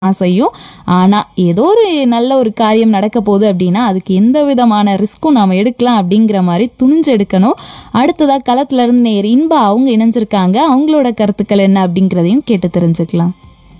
ஆசையும் ஆனால் ஏதோ ஒரு நல்ல ஒரு காரியம் நடக்க போகுது அப்படின்னா அதுக்கு எந்த விதமான ரிஸ்க்கும் நாம் எடுக்கலாம் அப்படிங்கிற மாதிரி துணிஞ்சு எடுக்கணும் அடுத்ததாக களத்துல இருந்து நேர் இன்பா அவங்க இணைஞ்சிருக்காங்க அவங்களோட கருத்துக்கள் என்ன அப்படிங்கிறதையும் கேட்டு தெரிஞ்சுக்கலாம்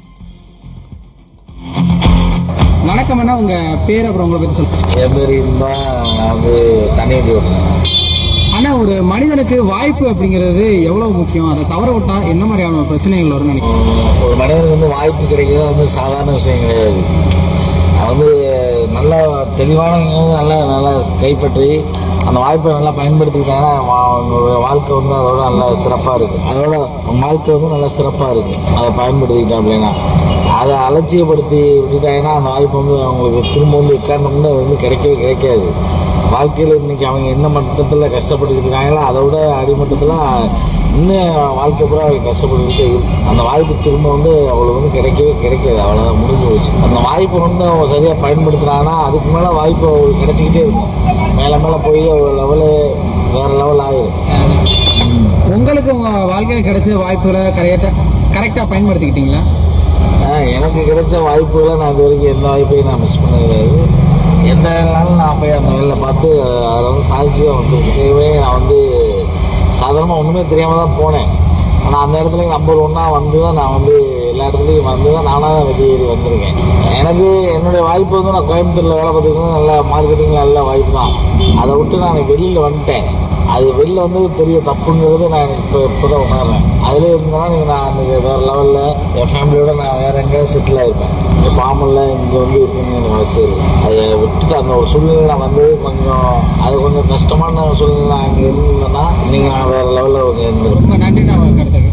வணக்கம் அண்ணா உங்க பேர் அப்புறம் உங்களை பத்தி சொல்லுங்க என் பேர் இன்பா நான் வந்து தண்ணி வண்டி ஓட்டுறேன் ஆனா ஒரு மனிதனுக்கு வாய்ப்பு அப்படிங்கிறது எவ்வளவு முக்கியம் அதை தவற விட்டா என்ன மாதிரியான பிரச்சனைகள் வரும்னு நினைக்கிறேன் ஒரு மனிதனுக்கு வந்து வாய்ப்பு கிடைக்கிறது வந்து சாதாரண விஷயம் கிடையாது அது வந்து நல்ல தெளிவானவங்க வந்து நல்லா நல்லா கைப்பற்றி அந்த வாய்ப்பை நல்லா பயன்படுத்திக்கிட்டாங்கன்னா வா- அவங்களோட வாழ்க்கை வந்து அதோட நல்லா சிறப்பாக இருக்குது அதோட அவங்க வாழ்க்கை வந்து நல்லா சிறப்பாக இருக்குது அதை பயன்படுத்திக்கிட்டா அப்படின்னா அதை அலட்சியப்படுத்தி விட்டுட்டாங்கன்னா அந்த வாய்ப்பு வந்து அவங்களுக்கு திரும்ப வந்து உட்கார்ந்தோம்னா வந்து கிடைக்கவே கிடைக்காது வாழ்க்கையில் இன்னைக்கு அவங்க என்ன மட்டத்தில் கஷ்டப்பட்டுக்கிட்டு இருக்காங்களோ அதை விட அடிமட்டத்தில் இன்னும் வாழ்க்கை பூரா அவங்க கஷ்டப்பட்டுக்கிட்டே இருக்கும் அந்த வாய்ப்பு திரும்ப வந்து அவளுக்கு வந்து கிடைக்கவே கிடைக்காது அவ்வளோதான் முடிஞ்சு போச்சு அந்த வாய்ப்பை வந்து அவங்க சரியாக பயன்படுத்துனாங்கன்னா அதுக்கு மேலே வாய்ப்பு அவங்களுக்கு கிடைச்சிக்கிட்டே இருக்கும் மேலே மேலே போய் ஒரு லெவலு வேறு லெவல் ஆயிடும் உங்களுக்கு உங்க வாழ்க்கையில் கிடைச்ச வாய்ப்புகளை கரெக்டா கரெக்டா பயன்படுத்திக்கிட்டீங்களா ஆஹ் எனக்கு கிடைச்ச வாய்ப்புகளை நான் இது வரைக்கும் எந்த வாய்ப்பையும் நான் மிஸ் பண்ணது கிடையாது எந்த வேலைனாலும் நான் போய் அந்த வேலையில் பார்த்து அதில் வந்து சாதிச்சு தான் வந்திருக்கேன் நான் வந்து சாதாரணமாக ஒன்றுமே தெரியாமல் தான் போனேன் ஆனால் அந்த இடத்துல நம்பர் ஒன்னாக வந்து தான் நான் வந்து எல்லா இடத்துலையும் வந்து தான் நானாக தான் வெளியேறி வந்திருக்கேன் எனக்கு என்னுடைய வாய்ப்பு வந்து நான் கோயம்புத்தூரில் வேலை பார்த்துருக்கேன் நல்ல மார்க்கெட்டிங்கில் நல்ல வாய்ப்பு தான் அதை விட்டு நான் வெளியில் வந்துட்டேன் அது வெளில வந்து பெரிய தப்புங்கிறது நான் எனக்கு இப்போ இப்போ தான் உணர்றேன் அதில் இருந்தாலும் நான் அன்றைக்கி வேறு லெவலில் என் ஃபேமிலியோட நான் வேறு எங்கேயாவது செட்டில் ஆகிருப்பேன் இங்கே பாமல்ல இங்கே வந்து இருக்குன்னு எனக்கு அவசியம் இல்லை அதை விட்டுட்டு அந்த ஒரு சூழ்நிலை நான் வந்து கொஞ்சம் அது கொஞ்சம் கஷ்டமான சூழ்நிலை நான் அங்கே இருந்தேன்னா நீங்கள் நான் வேறு லெவலில் கொஞ்சம் இருந்திருப்பேன் ரொம்ப நன்றி நான் கருத்துக்கு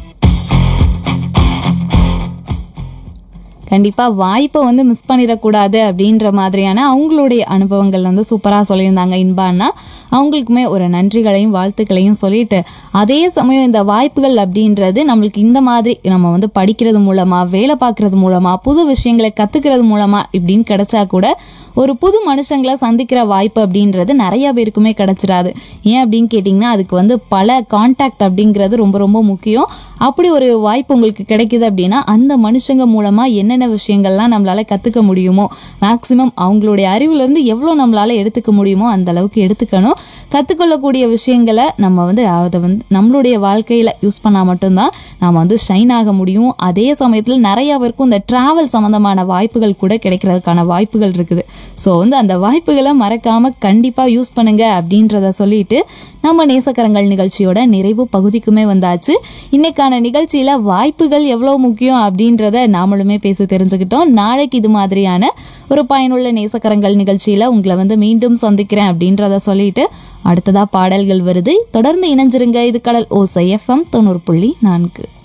கண்டிப்பாக வாய்ப்பை வந்து மிஸ் பண்ணிடக்கூடாது அப்படின்ற மாதிரியான அவங்களுடைய அனுபவங்கள் வந்து சூப்பராக சொல்லியிருந்தாங்க இன்பான்னா அவங்களுக்குமே ஒரு நன்றிகளையும் வாழ்த்துக்களையும் சொல்லிட்டு அதே சமயம் இந்த வாய்ப்புகள் அப்படின்றது நம்மளுக்கு இந்த மாதிரி நம்ம வந்து படிக்கிறது மூலமாக வேலை பார்க்கறது மூலமாக புது விஷயங்களை கற்றுக்கிறது மூலமாக இப்படின்னு கிடைச்சா கூட ஒரு புது மனுஷங்களை சந்திக்கிற வாய்ப்பு அப்படின்றது நிறைய பேருக்குமே கிடைச்சிடாது ஏன் அப்படின்னு கேட்டிங்கன்னா அதுக்கு வந்து பல கான்டாக்ட் அப்படிங்கிறது ரொம்ப ரொம்ப முக்கியம் அப்படி ஒரு வாய்ப்பு உங்களுக்கு கிடைக்குது அப்படின்னா அந்த மனுஷங்க மூலமாக என்னென்ன விஷயங்கள்லாம் நம்மளால கற்றுக்க முடியுமோ மேக்ஸிமம் அவங்களுடைய அறிவுலேருந்து எவ்வளோ நம்மளால எடுத்துக்க முடியுமோ அந்த அளவுக்கு எடுத்துக்கணும் கற்றுக்கொள்ளக்கூடிய விஷயங்களை நம்ம வந்து அதை வந்து நம்மளுடைய வாழ்க்கையில் யூஸ் பண்ணால் மட்டும்தான் நாம் வந்து ஷைன் ஆக முடியும் அதே சமயத்தில் நிறைய பேருக்கும் இந்த ட்ராவல் சம்மந்தமான வாய்ப்புகள் கூட கிடைக்கிறதுக்கான வாய்ப்புகள் இருக்குது ஸோ வந்து அந்த வாய்ப்புகளை மறக்காமல் கண்டிப்பாக யூஸ் பண்ணுங்க அப்படின்றத சொல்லிட்டு நம்ம நேசக்கரங்கள் நிகழ்ச்சியோட நிறைவு பகுதிக்குமே வந்தாச்சு இன்னைக்கான நிகழ்ச்சியில் வாய்ப்புகள் எவ்வளோ முக்கியம் அப்படின்றத நாமளுமே பேசி தெரிஞ்சுக்கிட்டோம் நாளைக்கு இது மாதிரியான ஒரு பயனுள்ள நேசக்கரங்கள் நிகழ்ச்சியில் உங்களை வந்து மீண்டும் சந்திக்கிறேன் அப்படின்றத சொல்லிட்டு அடுத்ததா பாடல்கள் வருது தொடர்ந்து இணைஞ்சிருங்க இது கடல் ஓசை எஃப்எம் தொண்ணூறு புள்ளி நான்கு